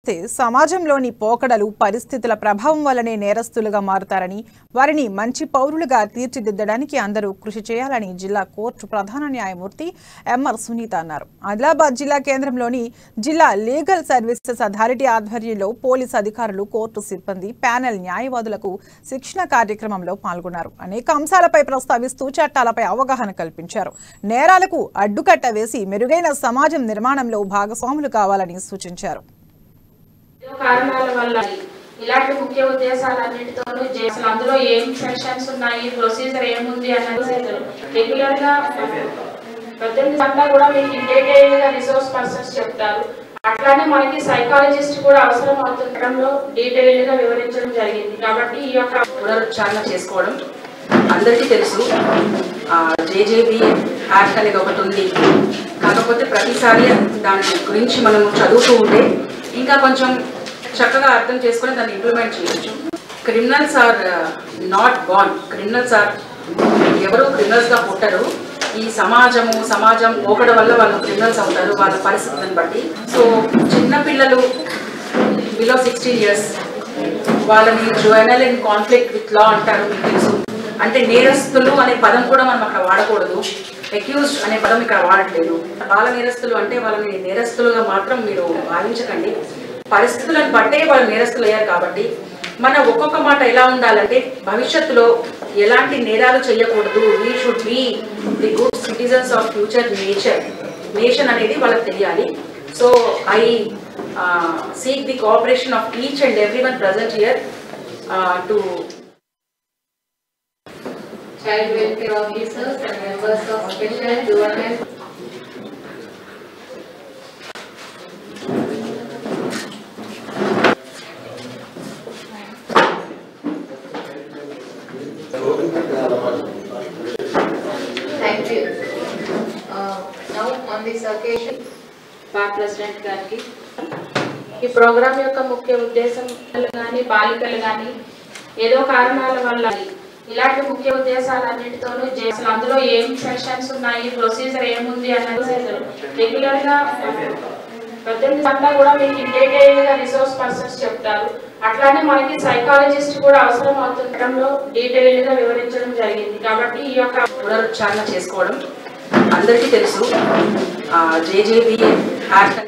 చూస్తే సమాజంలోని పోకడలు పరిస్థితుల ప్రభావం వల్లనే నేరస్తులుగా మారుతారని వారిని మంచి పౌరులుగా తీర్చిదిద్దడానికి అందరూ కృషి చేయాలని జిల్లా కోర్టు ప్రధాన న్యాయమూర్తి ఎంఆర్ సునీత అన్నారు ఆదిలాబాద్ జిల్లా కేంద్రంలోని జిల్లా లీగల్ సర్వీసెస్ అథారిటీ ఆధ్వర్యంలో పోలీసు అధికారులు కోర్టు సిబ్బంది ప్యానెల్ న్యాయవాదులకు శిక్షణ కార్యక్రమంలో పాల్గొన్నారు అనేక అంశాలపై ప్రస్తావిస్తూ చట్టాలపై అవగాహన కల్పించారు నేరాలకు అడ్డుకట్ట వేసి మెరుగైన సమాజం నిర్మాణంలో భాగస్వాములు కావాలని సూచించారు ఏదో కారణాల వల్ల ఇలాంటి ముఖ్య ఉద్దేశాలన్నిటితోనూ జే- అసలు అందులో ఏం సెక్షన్స్ ఉన్నాయి ప్రొసీజర్ ఏముంది అన్నది రెగ్యులర్ గా పద్దెనిమిది గంటల కూడా మీకు ఇంటేటెడ్ గా రిసోర్స్ పర్సన్స్ చెప్తారు అట్లానే మనకి సైకాలజిస్ట్ కూడా అవసరం అవుతుండడంలో డీటెయిల్డ్ గా వివరించడం జరిగింది కాబట్టి ఈ యొక్క పునరుచ్చారణ చేసుకోవడం అందరికీ తెలుసు జేజేబీ యాక్ట్ అనేది ఒకటి ఉంది కాకపోతే ప్రతిసారి దాని గురించి మనం చదువుతూ ఉంటే ఇంకా కొంచెం చక్కగా అర్థం చేసుకొని దాన్ని ఇంప్లిమెంట్ చేయొచ్చు criminals are not born criminals are ఎవరు క్రిమినల్స్గా పుట్టరు ఈ సమాజము సమాజం పోకడ వల్ల వాళ్ళు క్రిమినల్స్ అవుతారు వాళ్ళ పరిస్థితులను బట్టి సో చిన్నపిల్లలు బిలో సిక్స్టీన్ ఇయర్స్ వాళ్ళని juvenile in conflict with law అంటారు మీకు తెలుసు అంటే నేరస్తులు అనే పదం కూడా మనం అక్కడ వాడకూడదు అక్యూజ్డ్ అనే పదం ఇక్కడ వాడట్లేదు బాల నేరస్తులు అంటే వాళ్ళని నేరస్తులుగా మాత్రం మీరు భావించకండి పరిస్థితులను బట్టే వాళ్ళు నేరస్తులు అయ్యారు కాబట్టి మన ఒక్కొక్క మాట ఎలా ఉండాలంటే భవిష్యత్తులో ఎలాంటి నేరాలు చేయకూడదు we should be the good citizens of future nature nation అనేది వాళ్ళకి తెలియాలి so I seek the cooperation of each and everyone present here uh, to child welfare officers and members of special juvenile Thank you. Uh, Now on this occasion, part president గారికి ఈ programme యొక్క ముఖ్య ఉద్దేశం పిల్లలు కానీ బాలికలు కానీ ఏదో కారణాల వల్ల ఇలాంటి ముఖ్య ఉద్దేశాలన్నిటితోనూ జే- అసలు అందులో ఏం సెక్షన్స్ ఉన్నాయి ప్రొసీజర్ ఏముంది అన్నది రెగ్యులర్ గా పద్దెనిమిది గంటల కూడా మీకు ఇంటేటెడ్ గా రిసోర్స్ పర్సన్స్ చెప్తారు అట్లానే మనకి సైకాలజిస్ట్ కూడా అవసరం అవుతుండడంలో డీటెయిల్డ్ గా వివరించడం జరిగింది కాబట్టి ఈ యొక్క పునరుచ్చారణ చేసుకోవడం అందరికీ తెలుసు జేజేబీ యాక్ట్